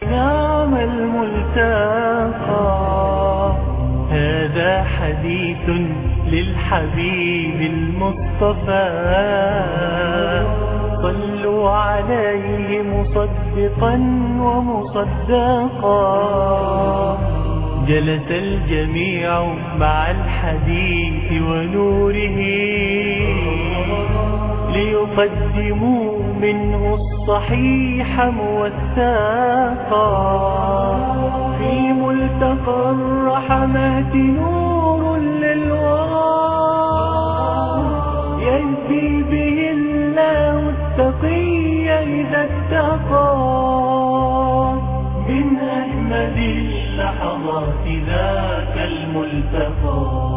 نعم الملتقى هذا حديث للحبيب المصطفى صلوا عليه مصدقا ومصدقا جلس الجميع مع الحديث ونوره ليقدموا منه الصحيح موثقا في ملتقى الرحمات نور للورى يهدي به الله التقي إذا اتقى من أجمل اللحظات ذاك الملتقى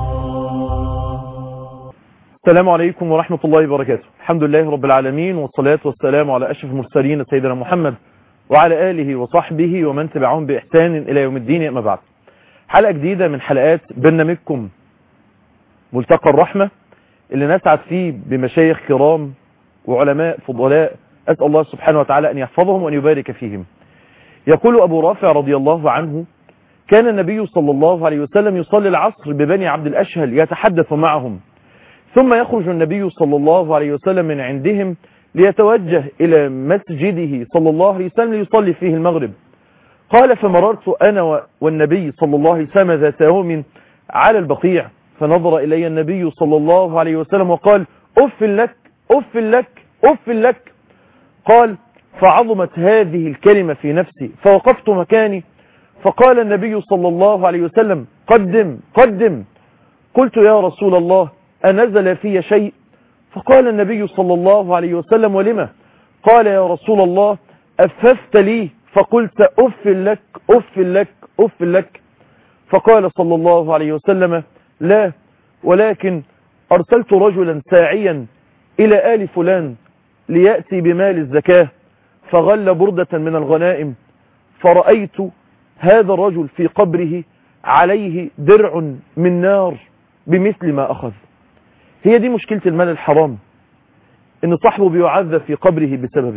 السلام عليكم ورحمة الله وبركاته الحمد لله رب العالمين والصلاة والسلام على أشرف المرسلين سيدنا محمد وعلى آله وصحبه ومن تبعهم بإحسان إلى يوم الدين أما بعد حلقة جديدة من حلقات برنامجكم ملتقى الرحمة اللي نسعد فيه بمشايخ كرام وعلماء فضلاء أسأل الله سبحانه وتعالى أن يحفظهم وأن يبارك فيهم يقول أبو رافع رضي الله عنه كان النبي صلى الله عليه وسلم يصلي العصر ببني عبد الأشهل يتحدث معهم ثم يخرج النبي صلى الله عليه وسلم من عندهم ليتوجه إلى مسجده صلى الله عليه وسلم ليصلي فيه المغرب قال فمررت أنا والنبي صلى الله عليه وسلم ذات يوم على البقيع فنظر إلي النبي صلى الله عليه وسلم وقال أف لك أف لك أف لك قال فعظمت هذه الكلمة في نفسي فوقفت مكاني فقال النبي صلى الله عليه وسلم قدم قدم قلت يا رسول الله أنزل في شيء فقال النبي صلى الله عليه وسلم ولما قال يا رسول الله أففت لي فقلت أف لك أف لك أف لك فقال صلى الله عليه وسلم لا ولكن أرسلت رجلا ساعيا إلى آل فلان ليأتي بمال الزكاة فغل بردة من الغنائم فرأيت هذا الرجل في قبره عليه درع من نار بمثل ما أخذ هي دي مشكلة المال الحرام ان صاحبه بيعذب في قبره بسببه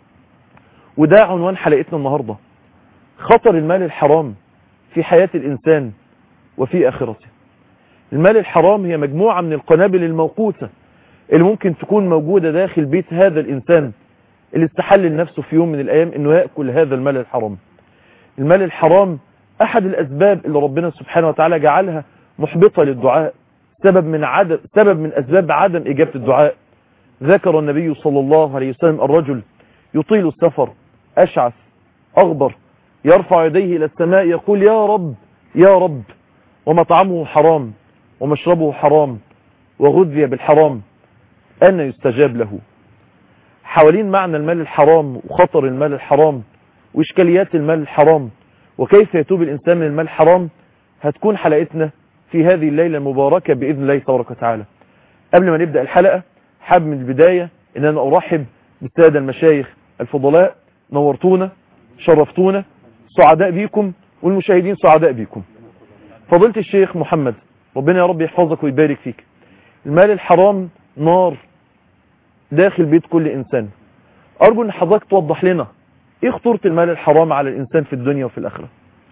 وده عنوان حلقتنا النهاردة خطر المال الحرام في حياة الإنسان وفي آخرته المال الحرام هي مجموعة من القنابل الموقوتة اللي ممكن تكون موجودة داخل بيت هذا الإنسان اللي استحل لنفسه في يوم من الأيام أنه يأكل هذا المال الحرام المال الحرام أحد الأسباب اللي ربنا سبحانه وتعالى جعلها محبطة للدعاء سبب من عدم سبب من أسباب عدم إجابة الدعاء ذكر النبي صلى الله عليه وسلم الرجل يطيل السفر أشعث أغبر يرفع يديه إلى السماء يقول يا رب يا رب ومطعمه حرام ومشربه حرام وغذي بالحرام أن يستجاب له حوالين معنى المال الحرام وخطر المال الحرام وإشكاليات المال الحرام وكيف يتوب الإنسان من المال الحرام هتكون حلقتنا في هذه الليلة المباركة بإذن الله تبارك وتعالى قبل ما نبدأ الحلقة حاب من البداية ان انا ارحب بالسادة المشايخ الفضلاء نورتونا شرفتونا سعداء بيكم والمشاهدين سعداء بيكم فضلت الشيخ محمد ربنا يا رب يحفظك ويبارك فيك المال الحرام نار داخل بيت كل انسان ارجو ان حضرتك توضح لنا ايه خطورة المال الحرام على الانسان في الدنيا وفي الاخره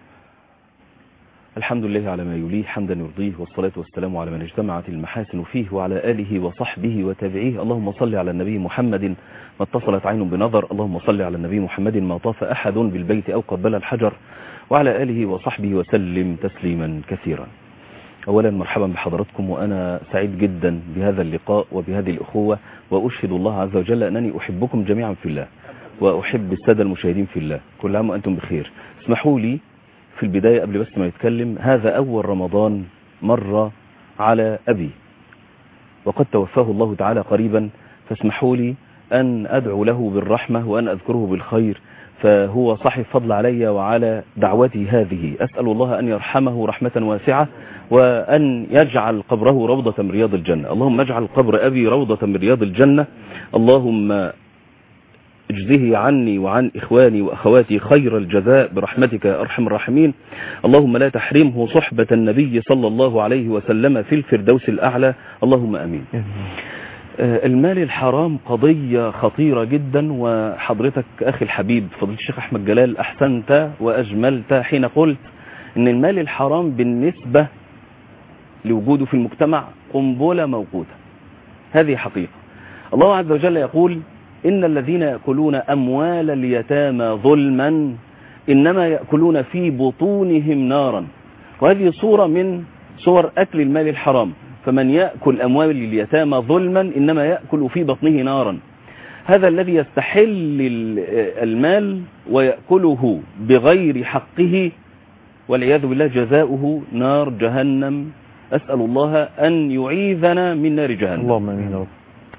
الحمد لله على ما يليه حمدا يرضيه والصلاة والسلام على من اجتمعت المحاسن فيه وعلى آله وصحبه وتابعيه اللهم صل على النبي محمد ما اتصلت عين بنظر اللهم صل على النبي محمد ما طاف أحد بالبيت أو قبل الحجر وعلى آله وصحبه وسلم تسليما كثيرا أولا مرحبا بحضراتكم وأنا سعيد جدا بهذا اللقاء وبهذه الأخوة وأشهد الله عز وجل أنني أحبكم جميعا في الله وأحب السادة المشاهدين في الله كل عام وأنتم بخير اسمحوا لي في البداية قبل بس ما يتكلم هذا أول رمضان مر على أبي وقد توفاه الله تعالى قريبا فاسمحوا لي أن أدعو له بالرحمة وأن أذكره بالخير فهو صاحب فضل علي وعلى دعوتي هذه أسأل الله أن يرحمه رحمة واسعة وأن يجعل قبره روضة من رياض الجنة اللهم اجعل قبر أبي روضة من رياض الجنة اللهم اجزه عني وعن إخواني وأخواتي خير الجزاء برحمتك يا أرحم الراحمين اللهم لا تحرمه صحبة النبي صلى الله عليه وسلم في الفردوس الأعلى اللهم أمين آه، المال الحرام قضية خطيرة جدا وحضرتك أخي الحبيب فضيلة الشيخ أحمد جلال أحسنت وأجملت حين قلت أن المال الحرام بالنسبة لوجوده في المجتمع قنبلة موقوتة هذه حقيقة الله عز وجل يقول إن الذين يأكلون أموال اليتامى ظلما إنما يأكلون في بطونهم نارا وهذه صورة من صور أكل المال الحرام فمن يأكل أموال اليتامى ظلما إنما يأكل في بطنه نارا هذا الذي يستحل ال- المال ويأكله بغير حقه والعياذ بالله جزاؤه نار جهنم أسأل الله أن يعيذنا من نار جهنم اللهم امين يا رب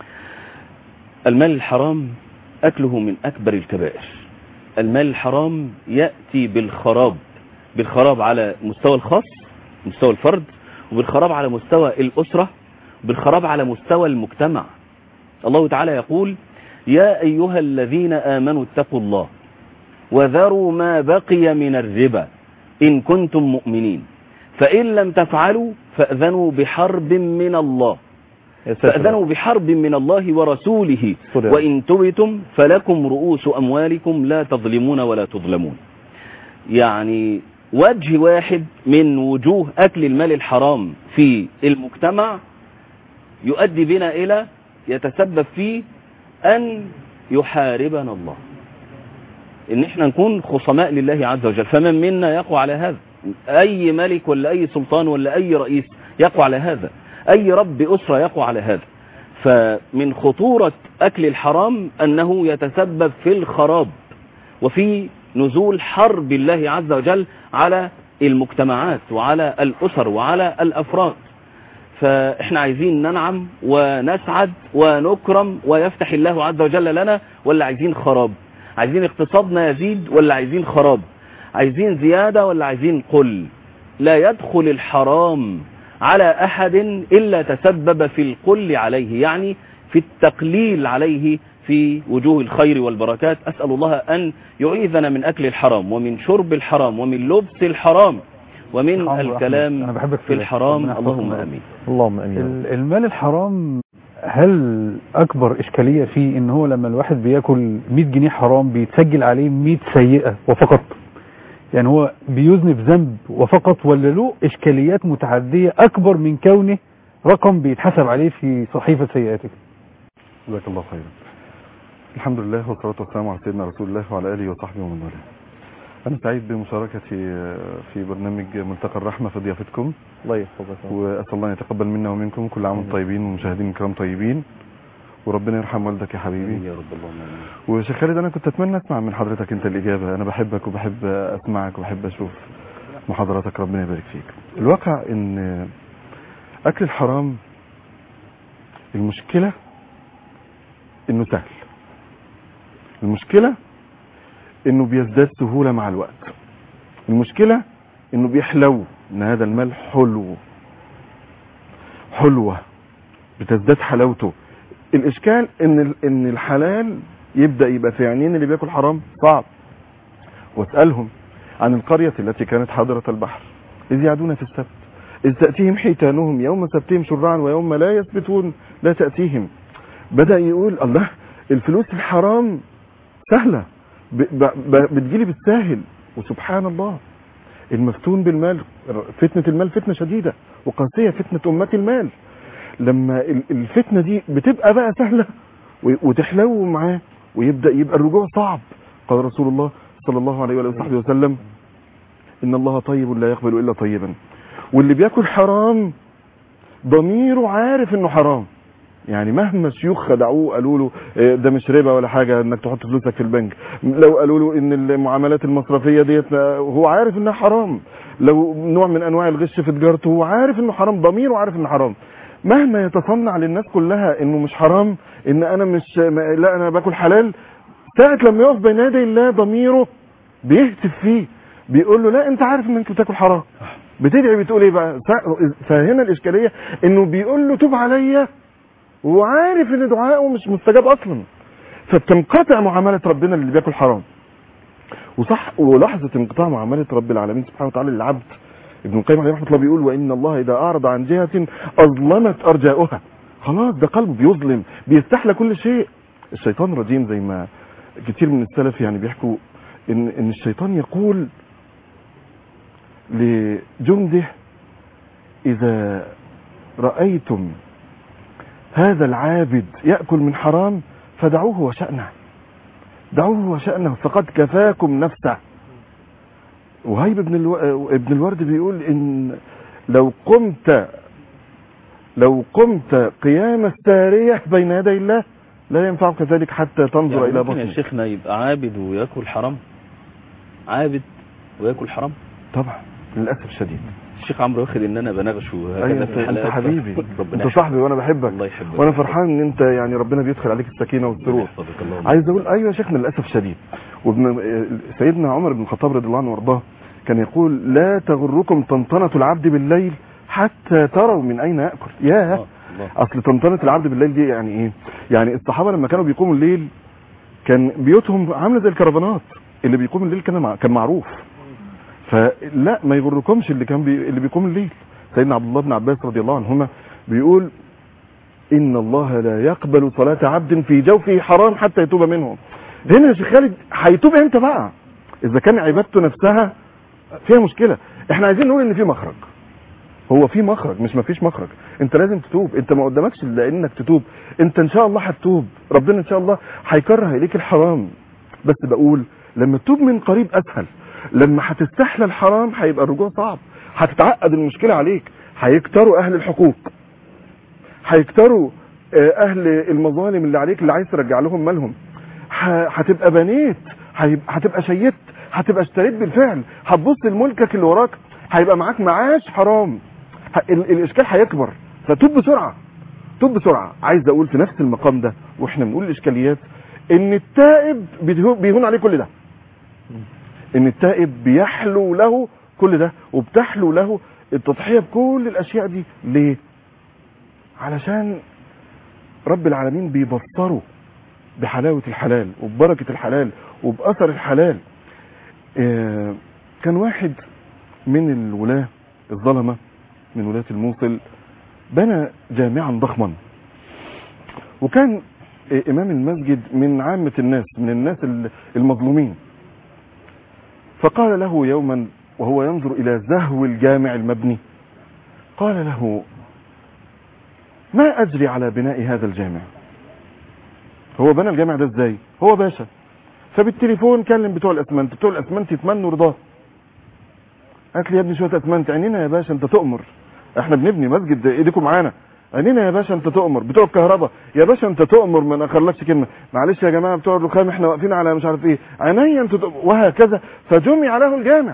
المال الحرام أكله من أكبر الكبائر المال الحرام يأتي بالخراب بالخراب على مستوى الخاص مستوى الفرد وبالخراب على مستوى الأسرة بالخراب على مستوى المجتمع الله تعالى يقول يا أيها الذين آمنوا اتقوا الله وذروا ما بقي من الربا إن كنتم مؤمنين فإن لم تفعلوا فأذنوا بحرب من الله يا ساتر فأذنوا بحرب من الله ورسوله صدق. وإن تبتم فلكم رؤوس أموالكم لا تظلمون ولا تظلمون يعني وجه واحد من وجوه أكل المال الحرام في المجتمع يؤدي بنا إلى يتسبب فيه أن يحاربنا الله ان احنا نكون خصماء لله عز وجل فمن منا يقوى على هذا اي ملك ولا اي سلطان ولا اي رئيس يقوى على هذا اي رب اسرة يقوى على هذا فمن خطورة اكل الحرام انه يتسبب في الخراب وفي نزول حرب الله عز وجل على المجتمعات وعلى الاسر وعلى الافراد فاحنا عايزين ننعم ونسعد ونكرم ويفتح الله عز وجل لنا ولا عايزين خراب عايزين اقتصادنا يزيد ولا عايزين خراب عايزين زيادة ولا عايزين قل لا يدخل الحرام على أحد إلا تسبب في القل عليه يعني في التقليل عليه في وجوه الخير والبركات أسأل الله أن يعيذنا من أكل الحرام ومن شرب الحرام ومن لبس الحرام ومن حاضر أحمد. الكلام أنا بحبك في في ده. الحرام ربنا يحفظك اللهم يا رب. أمين اللهم امين يا رب. ال- المال الحرام هل اكبر اشكاليه فيه ان هو لما الواحد بياكل 100 جنيه حرام بيتسجل عليه 100 سيئه وفقط يعني هو بيذنب ذنب وفقط ولا له اشكاليات متعديه اكبر من كونه رقم بيتحسب عليه في صحيفه سيئاتك جزاك الله خيرا الحمد لله والصلاة والسلام على سيدنا رسول الله وعلى آله وصحبه ومن والاه أنا سعيد بمشاركتي في برنامج ملتقى الرحمة في ضيافتكم الله يحفظك وأسأل الله أن يتقبل منا ومنكم كل عام وانتم طيبين والمشاهدين الكرام طيبين وربنا يرحم والدك يا حبيبي يا رب اللهم أمين وشيخ خالد أنا كنت أتمنى أسمع من حضرتك أنت الإجابة أنا بحبك وبحب أسمعك وبحب أشوف محاضراتك ربنا يبارك فيك الواقع إن أكل الحرام المشكلة إنه سهل المشكلة إنه بيزداد سهولة مع الوقت المشكلة إنه بيحلو إن هذا المال حلو حلوة بتزداد حلاوته الإشكال إن ال- إن الحلال يبدأ يبقى في عينين اللي بياكل حرام صعب واسألهم عن القرية التي كانت حاضرة البحر إذ يعدون في السبت إذ تأتيهم حيتانهم يوم سبتهم شرعا ويوم لا يثبتون لا تأتيهم بدأ يقول الله الفلوس الحرام سهلة ب- ب- ب- بتجيلي بالساهل وسبحان الله المفتون بالمال فتنة المال فتنة شديدة وقاسية فتنة أمة المال لما ال- الفتنة دي بتبقى بقى سهلة و- وتحلو معاه ويبدأ يبقى الرجوع صعب قال رسول الله صلى الله عليه وآله وصحبه وسلم إن الله طيب لا يقبل إلا طيبا واللي بياكل حرام ضميره عارف إنه حرام يعني مهما شيوخ خدعوه قالوا له إيه ده مش ربا ولا حاجة انك تحط فلوسك في البنك لو قالوا له ان المعاملات المصرفية ديت هو عارف انها حرام لو نوع من انواع الغش في تجارته هو عارف انه حرام ضميره عارف انه حرام مهما يتصنع للناس كلها انه مش حرام ان انا مش ما- لا انا باكل حلال ساعة لما يقف بين يدي الله ضميره بيهتف فيه بيقول له لا انت عارف انك بتاكل حرام بتدعي بتقول ايه بقى فا- فهنا الاشكاليه انه بيقول له توب عليا وعارف ان دعائه مش مستجاب اصلا فبتنقطع معامله ربنا اللي بياكل حرام وصح ولحظه انقطاع معامله رب العالمين سبحانه وتعالى للعبد ابن القيم عليه رحمه الله بيقول وان الله اذا اعرض عن جهه اظلمت ارجاؤها خلاص ده قلبه بيظلم بيستحلى كل شيء الشيطان الرجيم زي ما كتير من السلف يعني بيحكوا ان ان الشيطان يقول لجنده اذا رايتم هذا العابد ياكل من حرام فدعوه وشانه دعوه وشانه فقد كفاكم نفسه وهيب ابن الو... ابن الورد بيقول ان لو قمت لو قمت قيام السارية بين يدي الله لا ينفعك ذلك حتى تنظر يعني إلى ممكن يا بطنك شيخنا يبقى عابد وياكل حرام عابد وياكل حرام طبعا للأسف الشديد الشيخ عمرو واخد ان انا بنغش وهكذا أيوة في انت, انت الحلقات حبيبي ربنا انت يحفظك. صاحبي وانا بحبك الله يحبك وانا فرحان ان انت يعني ربنا بيدخل عليك السكينة والسرور يحفظك الله عايز اقول ايوه يا شيخنا للاسف الشديد وابن سيدنا عمر بن الخطاب رضي الله عنه وارضاه كان يقول لا تغركم طنطنة العبد بالليل حتى تروا من اين ياكل ياه الله الله اصل طنطنة العبد بالليل دي يعني ايه يعني الصحابة لما كانوا بيقوموا الليل كان بيوتهم عاملة زي الكرفانات اللي بيقوم الليل كان مع- كان معروف فلا ما يغركمش اللي كان بي اللي بيقوم الليل سيدنا عبد الله بن عباس رضي الله عنهما بيقول ان الله لا يقبل صلاة عبد في جوفه حرام حتى يتوب منه هنا يا شيخ خالد هيتوب امتى بقى اذا كان عبادته نفسها فيها مشكلة احنا عايزين نقول ان في مخرج هو في مخرج مش مفيش مخرج انت لازم تتوب انت ما قدامكش الا انك تتوب انت ان شاء الله هتتوب ربنا ان شاء الله هيكره اليك الحرام بس بقول لما تتوب من قريب اسهل لما هتستحلى الحرام هيبقى الرجوع صعب هتتعقد المشكلة عليك هيكتروا اهل الحقوق هيكتروا آه، اهل المظالم اللي عليك اللي عايز ترجع لهم مالهم ه- هتبقى بنيت هيب- هتبقى شيدت هتبقى اشتريت بالفعل هتبص لملكك اللي وراك هيبقى معاك معاش حرام ه- ال- الاشكال هيكبر فتوب بسرعه توب بسرعه عايز اقول في نفس المقام ده واحنا بنقول الاشكاليات ان التائب بيهو- بيهون عليه كل ده ان التائب بيحلو له كل ده وبتحلو له التضحيه بكل الاشياء دي ليه علشان رب العالمين بيبصره بحلاوة الحلال وببركة الحلال وبأثر الحلال آه، كان واحد من الولاة الظلمة من ولاة الموصل بنى جامعا ضخما وكان آه، إمام المسجد من عامة الناس من الناس المظلومين فقال له يوما وهو ينظر إلى زهو الجامع المبني قال له ما أجري على بناء هذا الجامع هو بنى الجامع ده ازاي هو باشا فبالتليفون كلم بتوع الاسمنت بتوع الاسمنت يتمنوا رضاه قالت لي يا ابني شويه اسمنت عينينا يا باشا انت تؤمر احنا بنبني مسجد ايديكم معانا عينينا يا باشا انت تؤمر بتوع الكهرباء يا باشا انت تؤمر ما نخلكش كلمه معلش يا جماعه بتوع الرخام احنا واقفين على مش عارف ايه عينيا انت تؤمر وهكذا فجمع له الجامع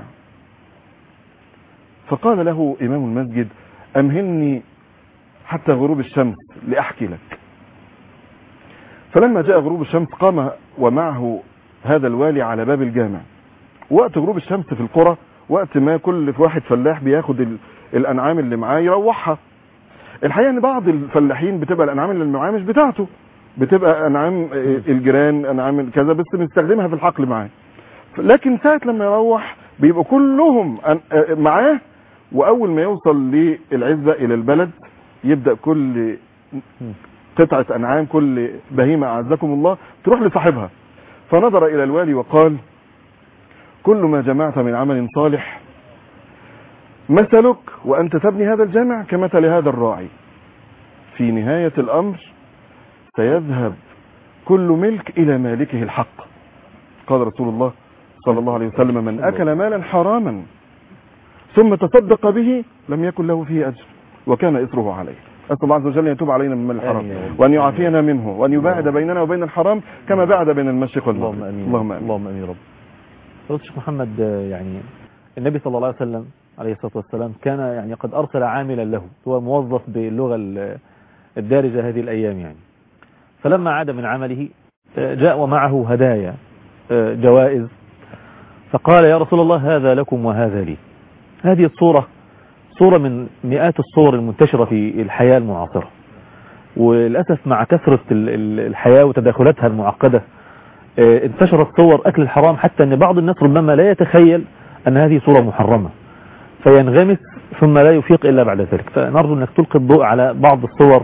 فقال له امام المسجد امهلني حتى غروب الشمس لاحكي لك فلما جاء غروب الشمس قام ومعه هذا الوالي على باب الجامع وقت غروب الشمس في القرى وقت ما كل واحد فلاح بياخد ال- الانعام اللي معاه يروحها الحقيقه ان بعض الفلاحين بتبقى الانعام اللي معاه مش بتاعته بتبقى انعام آه، الجيران انعام كذا بس بنستخدمها في الحقل معاه لكن ساعه لما يروح بيبقوا كلهم أن- آه، معاه واول ما يوصل للعزبه الى البلد يبدا كل قطعة أنعام كل بهيمة أعزكم الله تروح لصاحبها فنظر إلى الوالي وقال كل ما جمعت من عمل صالح مثلك وأنت تبني هذا الجامع كمثل هذا الراعي في نهاية الأمر سيذهب كل ملك إلى مالكه الحق قال رسول الله صلى الله عليه وسلم من أكل مالا حراما ثم تصدق به لم يكن له فيه أجر وكان إثره عليه أسأل الله عز وجل أن يتوب علينا من مال الحرام آمين يا رب. وأن يعافينا منه وأن يباعد بيننا وبين الحرام كما باعد بين المشرق والمغرب اللهم امين اللهم امين اللهم امين يا رب فضيلة الشيخ محمد آه، يعني النبي صلى الله عليه وسلم عليه الصلاه والسلام كان يعني قد ارسل عاملا له هو موظف باللغه ال- الدارجه هذه الايام يعني فلما عاد من عمله آه، جاء ومعه هدايا آه، جوائز فقال يا رسول الله هذا لكم وهذا لي هذه الصوره صوره من مئات الصور المنتشره في الحياه المعاصره وللاسف مع كثره ال- ال- الحياه وتداخلاتها المعقده آه، انتشرت صور أكل الحرام حتى أن بعض الناس ربما لا يتخيل أن هذه صورة محرمة فينغمس ثم لا يفيق إلا بعد ذلك فنرجو أنك تلقي الضوء على بعض الصور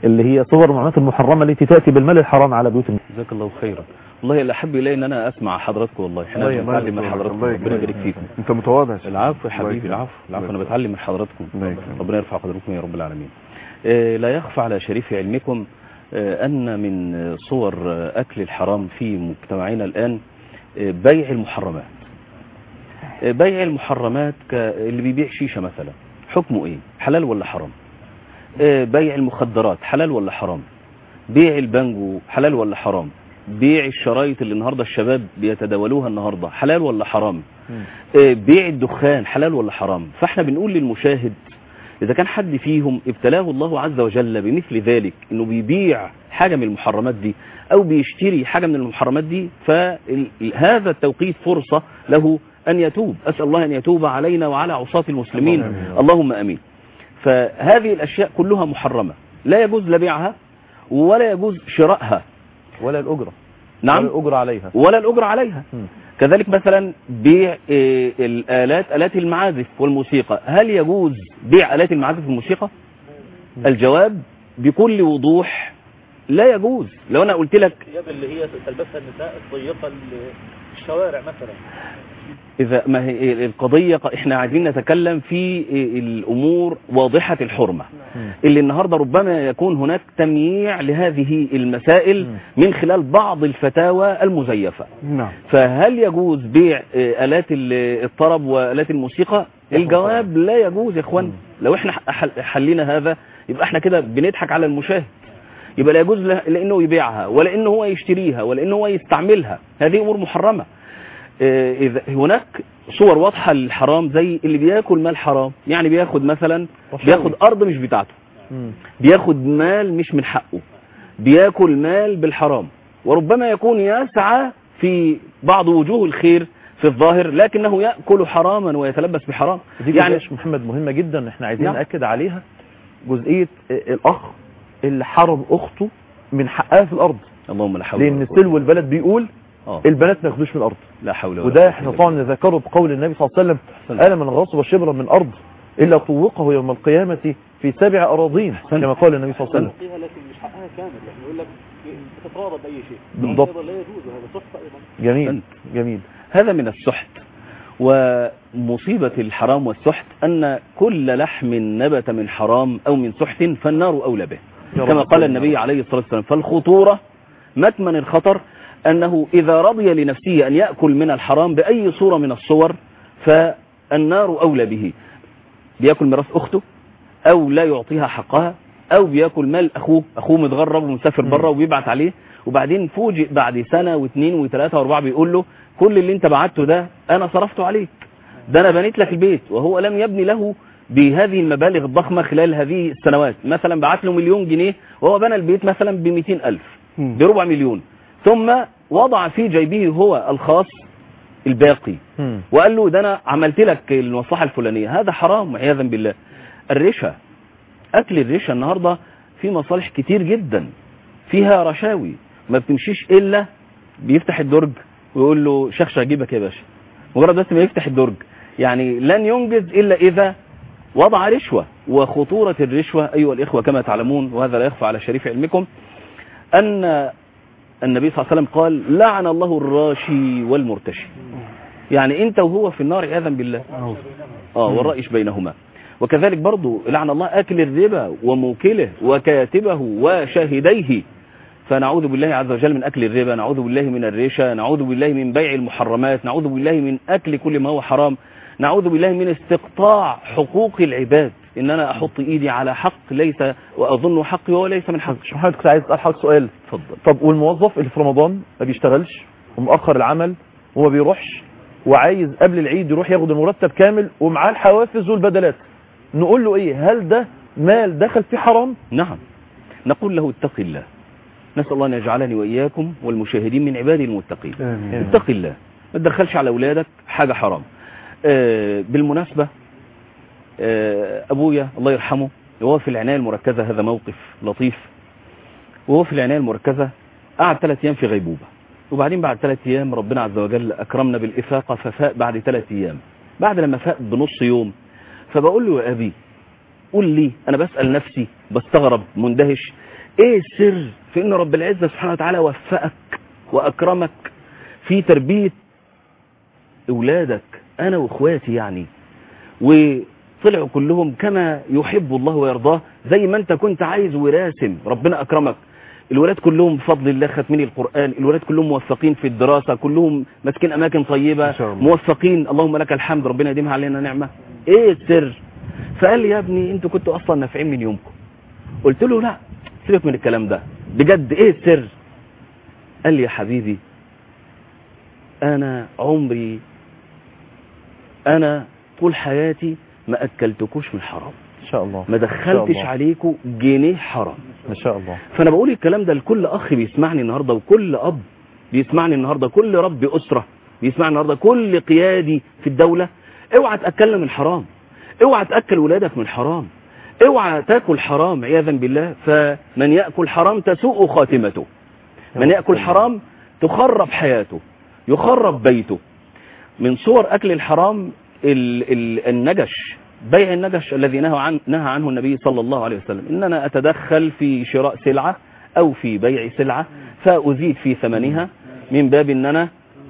اللي هي صور المعاملات المحرمة التي تأتي بالمال الحرام على بيوت الناس جزاك الله خيرا والله اللي احب الي ان انا اسمع حضراتكم والله احنا الله بنتعلم من يكرمك، حضراتكم الله ربنا يكرمك. يبارك فيكم انت متواضع العفو يا الله حبيبي يكرمك. العفو العفو انا الله بتعلم من حضراتكم الله يكرمك. ربنا يرفع قدركم يا رب العالمين آه، لا يخفى على شريف علمكم آه، ان من آه، صور آه، اكل الحرام في مجتمعنا الان آه، بيع المحرمات آه، بيع المحرمات ك- اللي بيبيع شيشة مثلا حكمه ايه حلال ولا حرام آه، بيع المخدرات حلال ولا حرام بيع البانجو حلال ولا حرام بيع الشرايط اللي النهاردة الشباب بيتداولوها النهاردة حلال ولا حرام آه، بيع الدخان حلال ولا حرام فاحنا بنقول للمشاهد إذا كان حد فيهم ابتلاه الله عز وجل بمثل ذلك إنه بيبيع حاجة من المحرمات دي أو بيشتري حاجة من المحرمات دي فهذا التوقيت فرصة له أن يتوب أسأل الله أن يتوب علينا وعلى عصاة المسلمين اللهم آمين. اللهم أمين فهذه الأشياء كلها محرمة لا يجوز لا بيعها ولا يجوز شرائها ولا الأجرة نعم ولا الأجرة عليها ولا الأجر عليها مم. كذلك مثلا بيع آه، الآلات آلات المعازف والموسيقى هل يجوز بيع آلات المعازف والموسيقى الجواب بكل وضوح لا يجوز لو أنا قلت لك الثياب اللي هي تلبسها النساء الضيقة اللي في الشوارع مثلا إذا ما هي القضية إحنا عايزين نتكلم في الأمور واضحة الحرمة اللي النهاردة ربما يكون هناك تمييع لهذه المسائل من خلال بعض الفتاوى المزيفة نعم فهل يجوز بيع آه، آلات ال- الطرب وآلات الموسيقى الجواب لا يجوز يا اخوان لو احنا حل- حلينا هذا يبقى احنا كده بنضحك على المشاهد يبقى لا يجوز له- لانه يبيعها ولا انه هو يشتريها ولا انه هو يستعملها هذه امور محرمه آه، اذا هناك صور واضحه للحرام زي اللي بياكل مال حرام يعني بياخد مثلا بياخد ارض مش بتاعته مم. بياخد مال مش من حقه بياكل مال بالحرام وربما يكون يسعى في بعض وجوه الخير في الظاهر لكنه يأكل حراما ويتلبس بحرام دي يعني يعني محمد مهمة جدا احنا عايزين نعم. نأكد عليها جزئية الأخ اللي حرم أخته من حقها في الأرض اللهم لا حول لأن ولا قوة. سلو البلد بيقول آه. البنات ما ياخدوش من الأرض لا حول ولا وده قوة احنا إلا طبعا نذكره بقول النبي صلى الله عليه وسلم أحسنت. قال من غصب شبرا من أرض إلا طوقه يوم القيامة في سبع أراضين كما قال النبي صلى الله عليه وسلم فيها لكن مش حقها كامل يعني يقول لك تتراضى بأي شيء بالضبط. أيضا لا يجوز وهذا سحت أيضا جميل أحسنت. جميل هذا من السحت ومصيبة الحرام والسحت أن كل لحم نبت من حرام أو من سحت فالنار أولى به يا رب كما قال سلم. النبي عليه الصلاة والسلام فالخطورة مكمن الخطر أنه إذا رضي لنفسه أن يأكل من الحرام بأي صورة من الصور فالنار أولى به بيأكل ميراث أخته أو لا يعطيها حقها أو بيأكل مال أخوه أخوه متغرب ومسافر بره وبيبعت عليه وبعدين فوجئ بعد سنة واثنين وثلاثة واربعة بيقول له كل اللي انت بعته ده أنا صرفته عليك ده أنا بنيت لك البيت وهو لم يبني له بهذه المبالغ الضخمة خلال هذه السنوات مثلا بعت له مليون جنيه وهو بنى البيت مثلا ب ألف مم. بربع مليون ثم وضع في جيبه هو الخاص الباقي مم. وقال له ده انا عملت لك المصلحه الفلانيه هذا حرام عياذا بالله الرشا اكل الرشا النهارده في مصالح كتير جدا فيها رشاوي ما بتمشيش الا بيفتح الدرج ويقول له شخش اجيبك يا باشا مجرد بس ما يفتح الدرج يعني لن ينجز الا اذا وضع رشوه وخطوره الرشوه ايها الاخوه كما تعلمون وهذا لا يخفى على شريف علمكم ان النبي صلى الله عليه وسلم قال لعن الله الراشي والمرتشي يعني انت وهو في النار عياذا بالله اه والرئيش بينهما وكذلك برضو لعن الله اكل الربا وموكله وكاتبه وشاهديه فنعوذ بالله عز وجل من اكل الربا نعوذ بالله من الرشا نعوذ بالله من بيع المحرمات نعوذ بالله من اكل كل ما هو حرام نعوذ بالله من استقطاع حقوق العباد ان انا احط ايدي على حق ليس واظن حقي وهو ليس من حقي محمد كنت عايز اسال حضرتك سؤال اتفضل طب والموظف اللي في رمضان ما بيشتغلش ومؤخر العمل وما بيروحش وعايز قبل العيد يروح ياخد المرتب كامل ومعاه الحوافز والبدلات نقول له ايه هل ده مال دخل فيه حرام نعم نقول له اتق الله نسأل الله أن يجعلني وإياكم والمشاهدين من عباده المتقين آمين. اتق الله ما تدخلش على أولادك حاجة حرام آه، بالمناسبة آه، أبويا الله يرحمه وهو في العناية المركزة هذا موقف لطيف وهو في العناية المركزة قعد ثلاث أيام في غيبوبة وبعدين بعد ثلاث أيام ربنا عز وجل أكرمنا بالإفاقة ففاق بعد ثلاث أيام بعد لما فاق بنص يوم فبقول له يا أبي قول لي أنا بسأل نفسي بستغرب مندهش ايه السر في ان رب العزة سبحانه وتعالى وفقك واكرمك في تربية اولادك انا واخواتي يعني وطلعوا كلهم كما يحب الله ويرضاه زي ما انت كنت عايز وراسم ربنا اكرمك الولاد كلهم بفضل الله ختمين القرآن الولاد كلهم موفقين في الدراسة كلهم ماسكين أماكن طيبة إن شاء الله. موفقين اللهم لك الحمد ربنا يديمها علينا نعمة إيه السر فقال لي يا ابني انتوا كنتوا أصلا نافعين من يومكم قلت له لا سيبك من الكلام ده بجد إيه السر قال لي يا حبيبي أنا عمري أنا طول حياتي ما أكلتكوش من حرام ان شاء الله ما إن شاء دخلتش الله. عليكم جنيه حرام ما شاء الله فانا بقول الكلام ده لكل اخ بيسمعني النهارده وكل اب بيسمعني النهارده كل رب اسره بيسمعني النهارده كل قيادي في الدوله اوعى تاكلنا من حرام اوعى تاكل ولادك من حرام اوعى تاكل حرام عياذا بالله فمن ياكل حرام تسوء خاتمته من ياكل حرام تخرب حياته يخرب بيته من صور اكل الحرام ال ال النجش بيع النجش الذي نهى, عن نهى عنه النبي صلى الله عليه وسلم ان انا اتدخل في شراء سلعة او في بيع سلعة فازيد في ثمنها من باب ان انا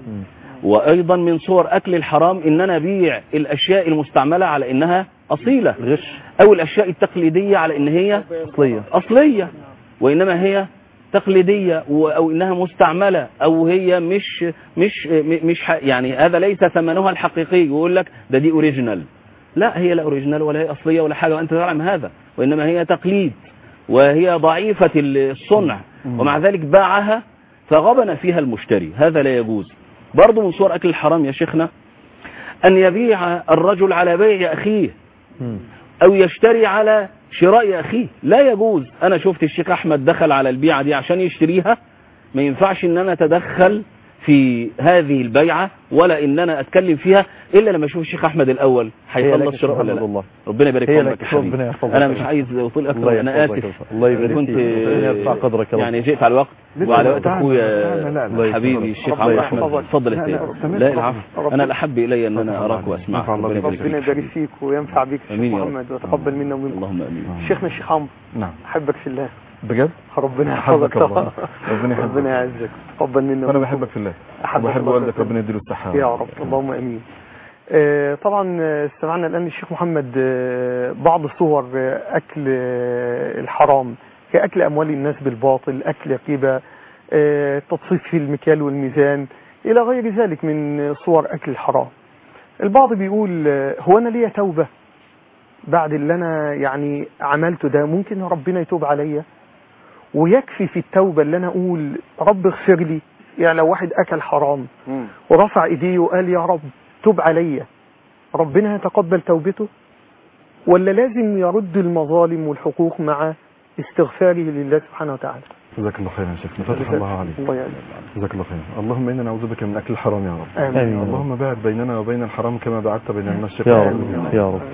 وايضا من صور اكل الحرام ان انا ابيع الاشياء المستعملة على انها اصيلة غش او الاشياء التقليدية على ان هي اصليه أصلية وإنما هي تقليدية و- أو إنها مستعملة أو هي مش مش م- مش ح- يعني هذا ليس ثمنها الحقيقي يقول لك ده دي أوريجينال لا هي لا أوريجينال ولا هي أصلية ولا حاجة وأنت تعلم هذا وإنما هي تقليد وهي ضعيفة الصنع ومع ذلك باعها فغبن فيها المشتري هذا لا يجوز برضو من صور أكل الحرام يا شيخنا أن يبيع الرجل على بيع أخيه مم. او يشتري على شراء اخيه لا يجوز انا شفت الشيخ احمد دخل على البيعة دي عشان يشتريها ما ينفعش ان انا اتدخل في هذه البيعة ولا ان انا اتكلم فيها الا لما اشوف الشيخ احمد الاول هي لك هيخلص يا شراء شيخ ولا محمد لا والله ربنا يبارك هي في لك عمرك يا ربنا حبيبي يحفظك. انا مش عايز اطيل اكتر الله انا يحفظك اسف يا رب. الله يبارك كنت فيك. ربنا يرفع قدرك يا رب. يعني جئت على الوقت لسه وعلى وقت تعالى. اخويا لا، لا، لا. حبيبي الشيخ ربنا عمرو احمد يحفظك. اتفضل يا لا، سيدي لا، استمر. لا العفو انا الاحب الي ان انا نفع اراك الله. واسمعك نفع الله ربنا بك. يبارك ربنا فيك يبارك فيك وينفع بيك الشيخ آمين يا رب. محمد وتقبل منا ومنكم اللهم امين شيخنا الشيخ عمرو نعم احبك في الله بجد ربنا أحبك يحفظك الله. ربنا يحفظك. ربنا يعزك تقبل منا وانا ومنكم. بحبك في الله أحبك وبحب الله والدك في الله. ربنا يديله الصحة يا رب اللهم امين آه، طبعا آه، استمعنا الان للشيخ محمد آه، بعض صور آه، اكل آه، الحرام كاكل اموال الناس بالباطل اكل ربا آه، تطفيف في المكيال والميزان الى غير ذلك من آه، صور اكل الحرام البعض بيقول آه، هو انا ليا توبه بعد اللي انا يعني عملته ده ممكن ربنا يتوب عليا ويكفي في التوبه اللي انا اقول رب اغفر لي يعني لو واحد اكل حرام ورفع ايديه وقال يا رب تب عليا ربنا يتقبل توبته ولا لازم يرد المظالم والحقوق مع استغفاره لله سبحانه وتعالى جزاك الله خيرا يا شيخنا فتح الله عليك الله يعلم. جزاك الله خيرا اللهم انا نعوذ بك من اكل الحرام يا رب آمين. آمين. اللهم باعد بيننا وبين الحرام كما بعدت بين المشرق يا والمغرب رب يا رب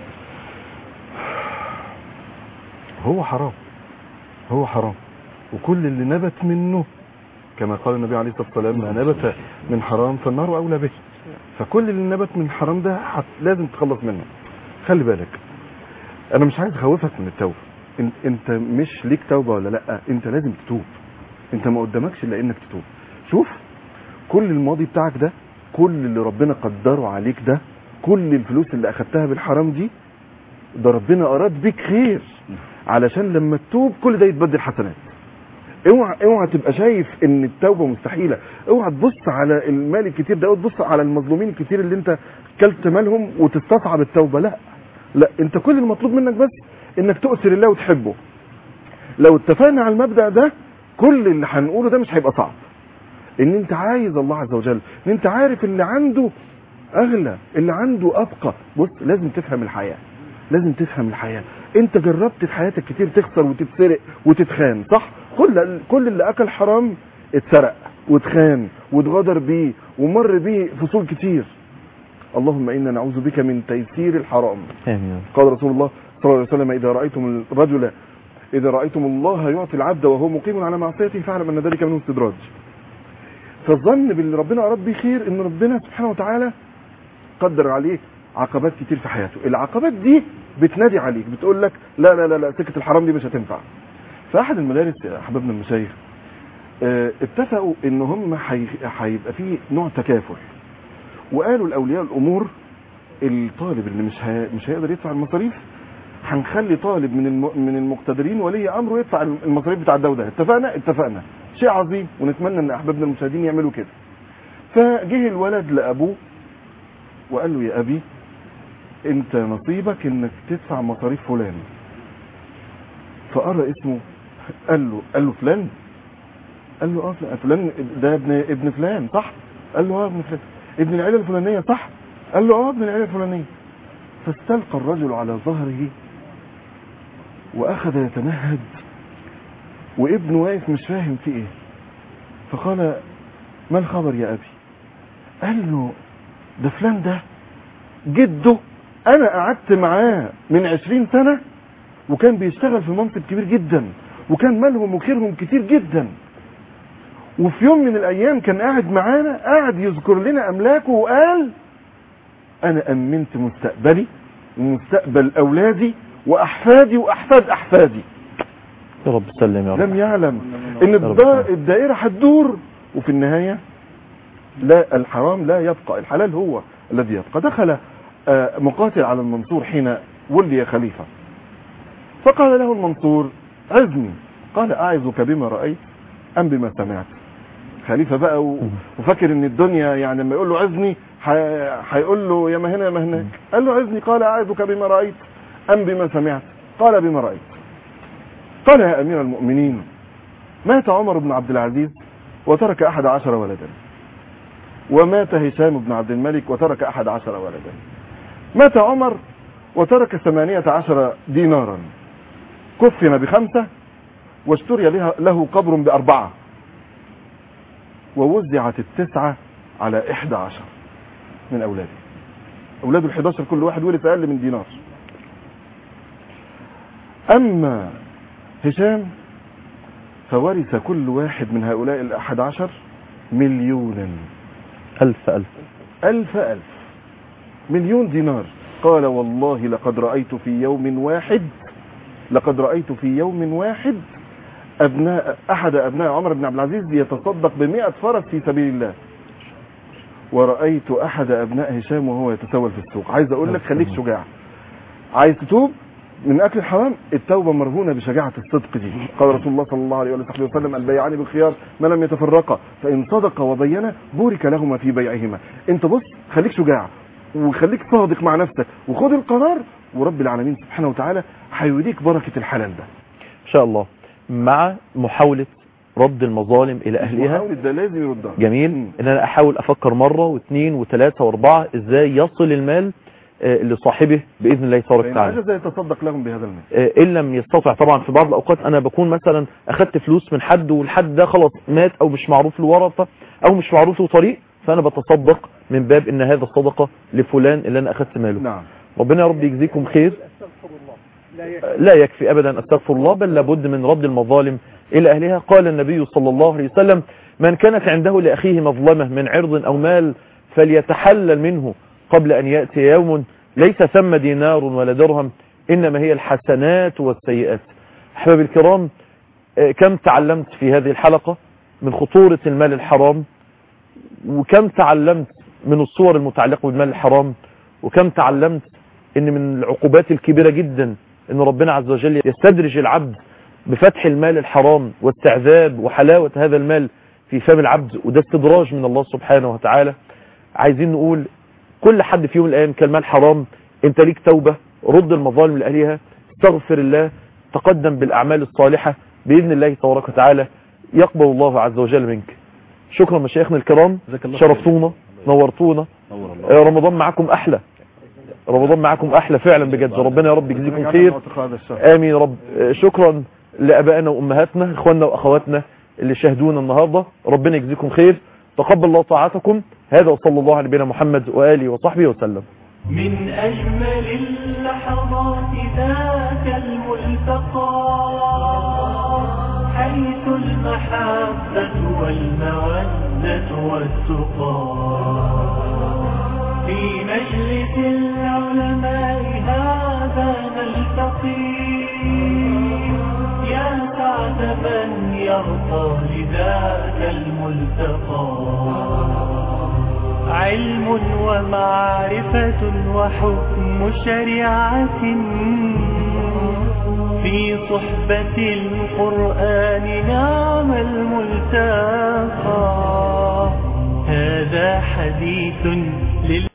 هو حرام هو حرام وكل اللي نبت منه كما قال النبي عليه الصلاة والسلام ما نبت من حرام فالنار أولى به فكل اللي نبت من حرام ده حت لازم تخلص منه خلي بالك أنا مش عايز أخوفك من التوبة إن- أنت مش ليك توبة ولا لأ أنت لازم تتوب أنت ما قدامكش إلا إنك تتوب شوف كل الماضي بتاعك ده كل اللي ربنا قدره عليك ده كل الفلوس اللي أخدتها بالحرام دي ده ربنا أراد بيك خير علشان لما تتوب كل ده يتبدل حسنات اوعى اوعى تبقى شايف ان التوبه مستحيله اوعى تبص على المال الكتير ده وتبص على المظلومين الكتير اللي انت كلت مالهم وتستصعب التوبه لا لا انت كل المطلوب منك بس انك تؤثر الله وتحبه لو اتفقنا على المبدا ده كل اللي هنقوله ده مش هيبقى صعب ان انت عايز الله عز وجل ان انت عارف اللي عنده اغلى اللي عنده ابقى بص لازم تفهم الحياه لازم تفهم الحياه انت جربت في حياتك كتير تخسر وتتسرق وتتخان صح كل كل اللي اكل حرام اتسرق واتخان واتغدر بيه ومر بيه فصول كتير اللهم انا نعوذ بك من تيسير الحرام امين قال رسول الله صلى الله عليه وسلم اذا رايتم الرجل اذا رايتم الله يعطي العبد وهو مقيم على معصيته فاعلم ان ذلك منه استدراج فالظن باللي ربنا اراد بيه خير ان ربنا سبحانه وتعالى قدر عليه عقبات كتير في حياته العقبات دي بتنادي عليك بتقول لك لا لا لا لا سكه الحرام دي مش هتنفع في احد المدارس يا احبابنا المشايخ آه، اتفقوا ان هم حي- هيبقى فيه نوع تكافل وقالوا لاولياء الامور الطالب اللي مش هي... مش هيقدر يدفع المصاريف هنخلي طالب من الم... من المقتدرين ولي امره يدفع المصاريف بتاع ده وده اتفقنا اتفقنا شيء عظيم ونتمنى ان احبابنا المشاهدين يعملوا كده فجه الولد لابوه وقال له يا ابي انت نصيبك انك تدفع مصاريف فلان فقرا اسمه قال له قال له فلان قال له اه فلان- فلان ده ابن ابن فلان صح قال له اه ابن فلان ابن العيله الفلانيه صح قال له اه ابن العيله الفلانيه فاستلقى الرجل على ظهره واخذ يتنهد وابنه واقف مش فاهم في ايه فقال ما الخبر يا ابي قال له ده فلان ده جده انا قعدت معاه من عشرين سنة وكان بيشتغل في منصب كبير جدا وكان مالهم وخيرهم كتير جدا وفي يوم من الايام كان قاعد معانا قاعد يذكر لنا املاكه وقال انا امنت مستقبلي ومستقبل اولادي واحفادي واحفاد احفادي يا رب سلم يا رب لم يعلم ان رب. الدا- الدائرة هتدور وفي النهاية لا الحرام لا يبقى الحلال هو الذي يبقى دخل آه، مقاتل على المنصور حين ولي خليفة فقال له المنصور عزني قال أعظك بما رأيت أم بما سمعت خليفة بقى و- وفكر ان الدنيا يعني لما يقول له عزني ح- هيقول له يا ما هنا يا ما هناك قال له عزني قال أعظك بما رأيت أم بما سمعت قال بما رأيت قال يا أمير المؤمنين مات عمر بن عبد العزيز وترك أحد عشر ولدا ومات هشام بن عبد الملك وترك أحد عشر ولدا مات عمر وترك ثمانية عشر دينارا كفن بخمسة واشتري لها- له قبر بأربعة ووزعت التسعة على إحدى عشر من أولاده أولاده الحداشر كل واحد ورث أقل من دينار أما هشام فورث كل واحد من هؤلاء الأحد عشر مليونا ألف ألف ألف ألف مليون دينار قال والله لقد رأيت في يوم واحد لقد رأيت في يوم واحد أبناء أحد أبناء عمر بن عبد العزيز يتصدق بمئة فرس في سبيل الله ورأيت أحد أبناء هشام وهو يتسول في السوق عايز أقول لك خليك شجاع عايز تتوب من أكل الحرام التوبة مرهونة بشجاعة الصدق دي قال رسول الله صلى الله عليه وآله وسلم البيعان بالخيار ما لم يتفرقا فإن صدق وبين بورك لهما في بيعهما انت بص خليك شجاع وخليك صادق مع نفسك وخد القرار ورب العالمين سبحانه وتعالى هيوديك بركة الحلال ده إن شاء الله مع محاولة رد المظالم إلى أهلها محاولة ده لازم يردها جميل مم. ان انا احاول افكر مرة واثنين وثلاثة واربعة ازاي يصل المال آه، لصاحبه باذن الله تبارك فإن وتعالى عجز يتصدق لهم بهذا المال آه، ان لم يستطع طبعا في بعض الاوقات انا بكون مثلا اخدت فلوس من حد والحد ده خلاص مات او مش معروف له ورثه او مش معروف له طريق فانا بتصدق من باب ان هذا الصدقه لفلان اللي انا اخدت ماله نعم ربنا يا رب يجزيكم خير لا يكفي ابدا استغفر الله بل لابد من رد المظالم الى اهلها قال النبي صلى الله عليه وسلم من كانت عنده لاخيه مظلمه من عرض او مال فليتحلل منه قبل ان ياتي يوم ليس ثم دينار ولا درهم انما هي الحسنات والسيئات احبابي الكرام آه، كم تعلمت في هذه الحلقه من خطوره المال الحرام وكم تعلمت من الصور المتعلقه بالمال الحرام وكم تعلمت ان من العقوبات الكبيرة جدا ان ربنا عز وجل يستدرج العبد بفتح المال الحرام واستعذاب وحلاوة هذا المال في فم العبد وده استدراج من الله سبحانه وتعالى عايزين نقول كل حد في يوم من الايام كان مال حرام انت ليك توبة رد المظالم لأهلها استغفر الله تقدم بالأعمال الصالحة بإذن الله تبارك وتعالى يقبل الله عز وجل منك شكرا مشايخنا الكرام جزاك الله خير. شرفتونا نورتونا نور الله آه، رمضان معكم احلى رمضان معكم احلى فعلا بجد ربنا يا رب يجزيكم خير هذا الشهر امين يا رب آه، شكرا لابائنا وامهاتنا اخواننا واخواتنا اللي شاهدونا النهارده ربنا يجزيكم خير تقبل الله طاعتكم هذا وصلى الله على نبينا محمد واله وصحبه وسلم من أجمل اللحظات ذاك الملتقى حيث المحبة والمودة والتقى في مجلس العلماء هذا نلتقي يا سعد يرقى لذاك الملتقى علم ومعرفة وحكم شريعة في صحبة القرآن نعم الملتقى هذا حديث لل